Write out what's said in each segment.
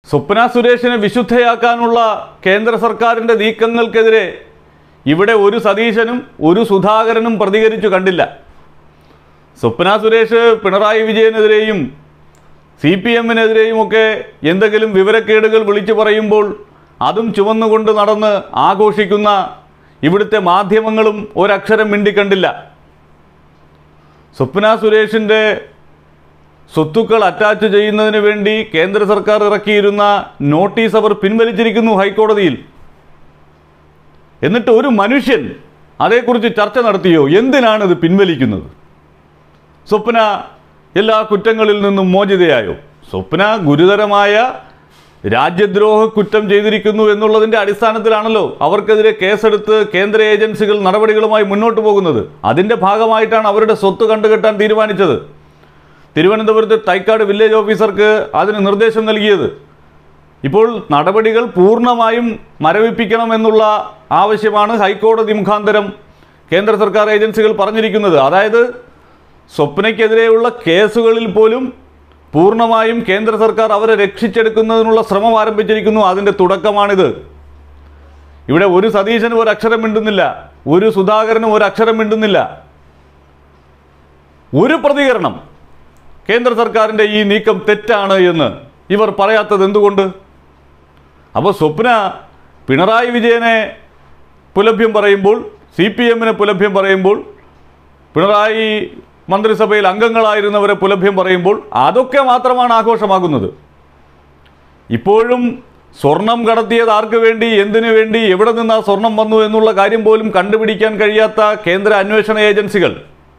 സ്വപ്ന സുരേഷിനെ വിശുദ്ധയാക്കാനുള്ള കേന്ദ്ര സർക്കാരിൻ്റെ നീക്കങ്ങൾക്കെതിരെ ഇവിടെ ഒരു സതീശനും ഒരു സുധാകരനും പ്രതികരിച്ചു കണ്ടില്ല സ്വപ്ന സുരേഷ് പിണറായി വിജയനെതിരെയും സി പി എമ്മിനെതിരെയും ഒക്കെ എന്തെങ്കിലും വിവരക്കേടുകൾ വിളിച്ചു പറയുമ്പോൾ അതും ചുവന്നുകൊണ്ട് നടന്ന് ആഘോഷിക്കുന്ന ഇവിടുത്തെ മാധ്യമങ്ങളും ഒരക്ഷരം മിണ്ടിക്കണ്ടില്ല സ്വപ്ന സുരേഷിൻ്റെ സ്വത്തുക്കൾ അറ്റാച്ച് ചെയ്യുന്നതിന് വേണ്ടി കേന്ദ്ര സർക്കാർ ഇറക്കിയിരുന്ന നോട്ടീസ് അവർ പിൻവലിച്ചിരിക്കുന്നു ഹൈക്കോടതിയിൽ എന്നിട്ട് ഒരു മനുഷ്യൻ അതേക്കുറിച്ച് ചർച്ച നടത്തിയോ എന്തിനാണ് ഇത് പിൻവലിക്കുന്നത് സ്വപ്ന എല്ലാ കുറ്റങ്ങളിൽ നിന്നും മോചിതയായോ സ്വപ്ന ഗുരുതരമായ രാജ്യദ്രോഹ കുറ്റം ചെയ്തിരിക്കുന്നു എന്നുള്ളതിൻ്റെ അടിസ്ഥാനത്തിലാണല്ലോ അവർക്കെതിരെ കേസെടുത്ത് കേന്ദ്ര ഏജൻസികൾ നടപടികളുമായി മുന്നോട്ട് പോകുന്നത് അതിൻ്റെ ഭാഗമായിട്ടാണ് അവരുടെ സ്വത്ത് കണ്ടുകെട്ടാൻ തീരുമാനിച്ചത് തിരുവനന്തപുരത്ത് തൈക്കാട് വില്ലേജ് ഓഫീസർക്ക് അതിന് നിർദ്ദേശം നൽകിയത് ഇപ്പോൾ നടപടികൾ പൂർണ്ണമായും മരവിപ്പിക്കണമെന്നുള്ള ആവശ്യമാണ് ഹൈക്കോടതി മുഖാന്തരം കേന്ദ്ര സർക്കാർ ഏജൻസികൾ പറഞ്ഞിരിക്കുന്നത് അതായത് സ്വപ്നയ്ക്കെതിരെയുള്ള കേസുകളിൽ പോലും പൂർണ്ണമായും കേന്ദ്ര സർക്കാർ അവരെ രക്ഷിച്ചെടുക്കുന്നതിനുള്ള ശ്രമം ആരംഭിച്ചിരിക്കുന്നു അതിൻ്റെ തുടക്കമാണിത് ഇവിടെ ഒരു സതീശനും ഒരു അക്ഷരം മിണ്ടുന്നില്ല ഒരു സുധാകരനും ഒരു അക്ഷരം മിണ്ടുന്നില്ല ഒരു പ്രതികരണം കേന്ദ്ര സർക്കാരിൻ്റെ ഈ നീക്കം തെറ്റാണ് എന്ന് ഇവർ പറയാത്തത് എന്തുകൊണ്ട് അപ്പോൾ സ്വപ്ന പിണറായി വിജയനെ പുലഭ്യം പറയുമ്പോൾ സി പി എമ്മിനെ പുലഭ്യം പറയുമ്പോൾ പിണറായി മന്ത്രിസഭയിൽ അംഗങ്ങളായിരുന്നവരെ പുലഭ്യം പറയുമ്പോൾ അതൊക്കെ മാത്രമാണ് ആഘോഷമാകുന്നത് ഇപ്പോഴും സ്വർണം കടത്തിയത് ആർക്ക് വേണ്ടി എന്തിനു വേണ്ടി എവിടെ നിന്ന് ആ സ്വർണം വന്നു എന്നുള്ള കാര്യം പോലും കണ്ടുപിടിക്കാൻ കഴിയാത്ത കേന്ദ്ര അന്വേഷണ ഏജൻസികൾ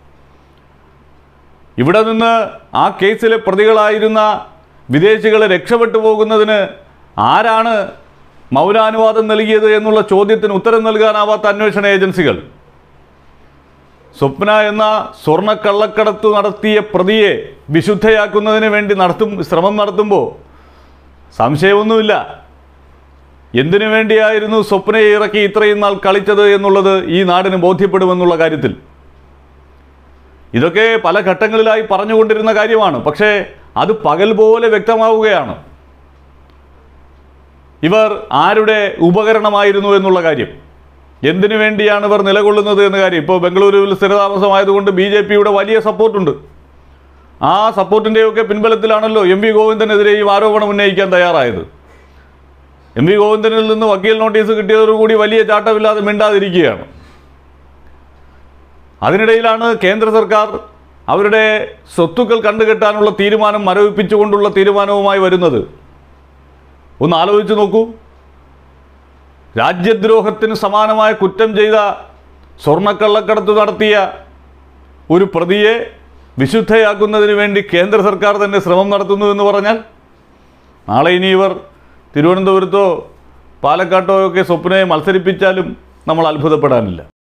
ഇവിടെ നിന്ന് ആ കേസിലെ പ്രതികളായിരുന്ന വിദേശികളെ രക്ഷപ്പെട്ടു പോകുന്നതിന് ആരാണ് മൗനാനുവാദം നൽകിയത് എന്നുള്ള ചോദ്യത്തിന് ഉത്തരം നൽകാനാവാത്ത അന്വേഷണ ഏജൻസികൾ സ്വപ്ന എന്ന സ്വർണ്ണക്കള്ളക്കടത്ത് നടത്തിയ പ്രതിയെ വിശുദ്ധയാക്കുന്നതിന് വേണ്ടി നടത്തും ശ്രമം നടത്തുമ്പോൾ സംശയമൊന്നുമില്ല എന്തിനു വേണ്ടിയായിരുന്നു സ്വപ്നയെ ഇറക്കി ഇത്രയും നാൾ കളിച്ചത് എന്നുള്ളത് ഈ നാടിന് ബോധ്യപ്പെടുമെന്നുള്ള കാര്യത്തിൽ ഇതൊക്കെ പല ഘട്ടങ്ങളിലായി പറഞ്ഞുകൊണ്ടിരുന്ന കാര്യമാണ് പക്ഷേ അത് പകൽ പോലെ വ്യക്തമാവുകയാണ് ഇവർ ആരുടെ ഉപകരണമായിരുന്നു എന്നുള്ള കാര്യം എന്തിനു വേണ്ടിയാണ് ഇവർ നിലകൊള്ളുന്നത് എന്ന കാര്യം ഇപ്പോൾ ബംഗളൂരുവിൽ സ്ഥിരതാമസമായതുകൊണ്ട് ബി ജെ പിയുടെ വലിയ സപ്പോർട്ടുണ്ട് ആ സപ്പോർട്ടിൻ്റെയൊക്കെ പിൻബലത്തിലാണല്ലോ എം വി ഗോവിന്ദനെതിരെയും ആരോപണം ഉന്നയിക്കാൻ തയ്യാറായത് എം വി ഗോവിന്ദനിൽ നിന്ന് വക്കീൽ നോട്ടീസ് കിട്ടിയതോടുകൂടി വലിയ ചാട്ടമില്ലാതെ മിണ്ടാതിരിക്കുകയാണ് അതിനിടയിലാണ് കേന്ദ്ര സർക്കാർ അവരുടെ സ്വത്തുക്കൾ കണ്ടുകെട്ടാനുള്ള തീരുമാനം മരവിപ്പിച്ചുകൊണ്ടുള്ള തീരുമാനവുമായി വരുന്നത് ഒന്ന് ആലോചിച്ച് നോക്കൂ രാജ്യദ്രോഹത്തിന് സമാനമായ കുറ്റം ചെയ്ത സ്വർണ്ണക്കള്ളക്കടത്ത് നടത്തിയ ഒരു പ്രതിയെ വിശുദ്ധയാക്കുന്നതിന് വേണ്ടി കേന്ദ്ര സർക്കാർ തന്നെ ശ്രമം നടത്തുന്നു എന്ന് പറഞ്ഞാൽ നാളെ ഇനി ഇവർ തിരുവനന്തപുരത്തോ പാലക്കാട്ടോ ഒക്കെ സ്വപ്നയെ മത്സരിപ്പിച്ചാലും നമ്മൾ അത്ഭുതപ്പെടാനില്ല